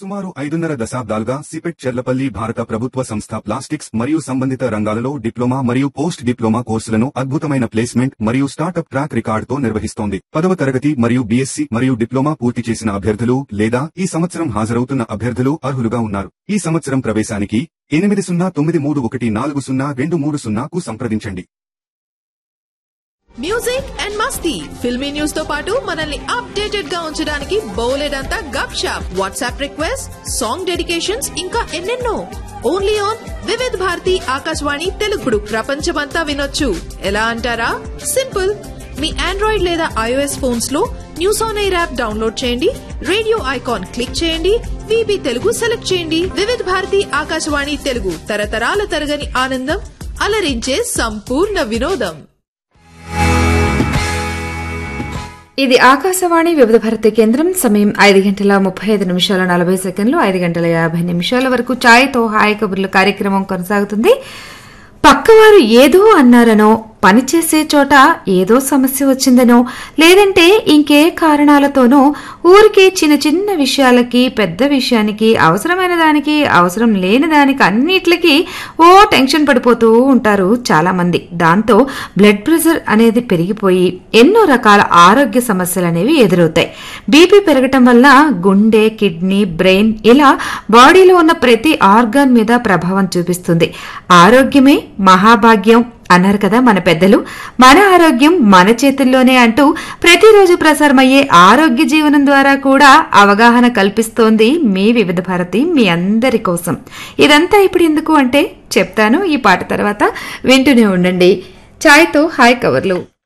సుమారు ఐదున్నర దశాబ్దాలుగా సిపెట్ చెర్లపల్లి భారత ప్రభుత్వ సంస్థ ప్లాస్టిక్స్ మరియు సంబంధిత రంగాలలో డిప్లొమా మరియు పోస్ట్ డిప్లొమా కోర్సులను అద్భుతమైన ప్లేస్మెంట్ మరియు స్టార్టప్ ట్రాక్ రికార్డుతో నిర్వహిస్తోంది పదవ తరగతి మరియు బీఎస్సీ మరియు డిప్లొమా పూర్తి చేసిన అభ్యర్థులు లేదా ఈ సంవత్సరం హాజరవుతున్న అభ్యర్థులు అర్హులుగా ఉన్నారు ఈ సంవత్సరం ప్రవేశానికి ఎనిమిది సున్నా తొమ్మిది మూడు ఒకటి నాలుగు సున్నా రెండు మూడు సున్నాకు సంప్రదించండి మ్యూజిక్ అండ్ మస్తీ ఫిల్మీ న్యూస్ తో పాటు మనల్ని అప్డేటెడ్ గా ఉంచడానికి బౌలెడంతా gupshup WhatsApp request song dedications ఇంకా ఎన్నెన్నో ఓన్లీ ఆన్ వివిధ్ భారతి ఆకాశవాణి తెలుగుడు ప్రపంచమంతా వినొచ్చు ఎలా అంటారా సింపుల్ మీ ఆండ్రాయిడ్ లేదా ఐఓఎస్ ఫోన్స్ లో news on air app download చేయండి రేడియో ఐకాన్ క్లిక్ చేయండి విబి తెలుగు సెలెక్ట్ చేయండి వివిధ భారతి ఆకాశవాణి తెలుగు తరతరాల తరగని ఆనందం అలరించే సంపూర్ణ వినోదం ఇది ఆకాశవాణి వివిధ భారతి కేంద్రం సమయం ఐదు గంటల ముప్పై ఐదు నిమిషాల నలభై సెకండ్లు ఐదు గంటల యాభై నిమిషాల వరకు ఛాయ్తో హాయ్ కబుర్ల కార్యక్రమం కొనసాగుతుంది పక్కవారు ఏదో అన్నారనో పనిచేసే చోట ఏదో సమస్య వచ్చిందనో లేదంటే ఇంకే కారణాలతోనో ఊరికే చిన్న చిన్న విషయాలకి పెద్ద విషయానికి అవసరమైన దానికి అవసరం లేని దానికి అన్నిట్లకి ఓ టెన్షన్ పడిపోతూ ఉంటారు చాలా మంది దాంతో బ్లడ్ ప్రెషర్ అనేది పెరిగిపోయి ఎన్నో రకాల ఆరోగ్య సమస్యలు అనేవి ఎదురవుతాయి బీపీ పెరగటం వల్ల గుండె కిడ్నీ బ్రెయిన్ ఇలా బాడీలో ఉన్న ప్రతి ఆర్గాన్ మీద ప్రభావం చూపిస్తుంది ఆరోగ్యమే మహాభాగ్యం అన్నారు కదా మన పెద్దలు మన ఆరోగ్యం మన చేతుల్లోనే అంటూ ప్రతిరోజు ప్రసారమయ్యే ఆరోగ్య జీవనం ద్వారా కూడా అవగాహన కల్పిస్తోంది మీ వివిధ భారతి మీ అందరి కోసం ఇదంతా ఇప్పుడు ఎందుకు అంటే చెప్తాను ఈ పాట తర్వాత వింటూనే ఉండండి ఛాయ్తో హాయ్ కవర్లు